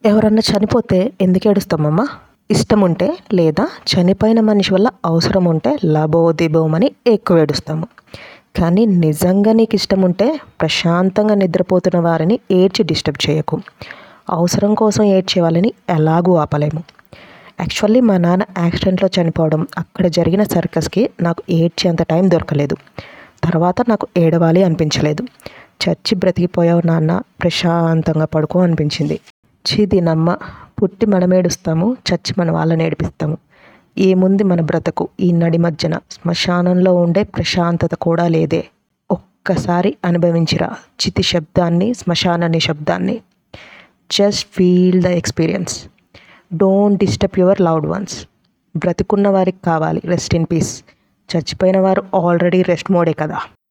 ఎవరన్నా చనిపోతే ఎందుకు ఏడుస్తామమ్మా ఇష్టం ఉంటే లేదా చనిపోయిన మనిషి వల్ల అవసరం ఉంటే లబోదిబోమని ఎక్కువ ఏడుస్తాము కానీ నిజంగా నీకు ఇష్టం ఉంటే ప్రశాంతంగా నిద్రపోతున్న వారిని ఏడ్చి డిస్టర్బ్ చేయకు అవసరం కోసం ఏడ్చే వాళ్ళని ఎలాగూ ఆపలేము యాక్చువల్లీ మా నాన్న యాక్సిడెంట్లో చనిపోవడం అక్కడ జరిగిన సర్కస్కి నాకు ఏడ్చేంత టైం దొరకలేదు తర్వాత నాకు ఏడవాలి అనిపించలేదు చచ్చి బ్రతికిపోయావు నాన్న ప్రశాంతంగా పడుకో అనిపించింది చీదినమ్మ పుట్టి మనం ఏడుస్తాము చచ్చి మన వాళ్ళని ఏడిపిస్తాము ఏముంది మన బ్రతకు ఈ నడి మధ్యన శ్మశానంలో ఉండే ప్రశాంతత కూడా లేదే ఒక్కసారి అనుభవించిరా చితి శబ్దాన్ని శ్మశాన నిశ్శబ్దాన్ని just feel the experience don't disturb your loved ones బ్రతికున్న వారికి కావాలి రెస్ట్ ఇన్ పీస్ చచ్చిపోయిన వారు ఆల్రెడీ రెస్ట్ మోడే కదా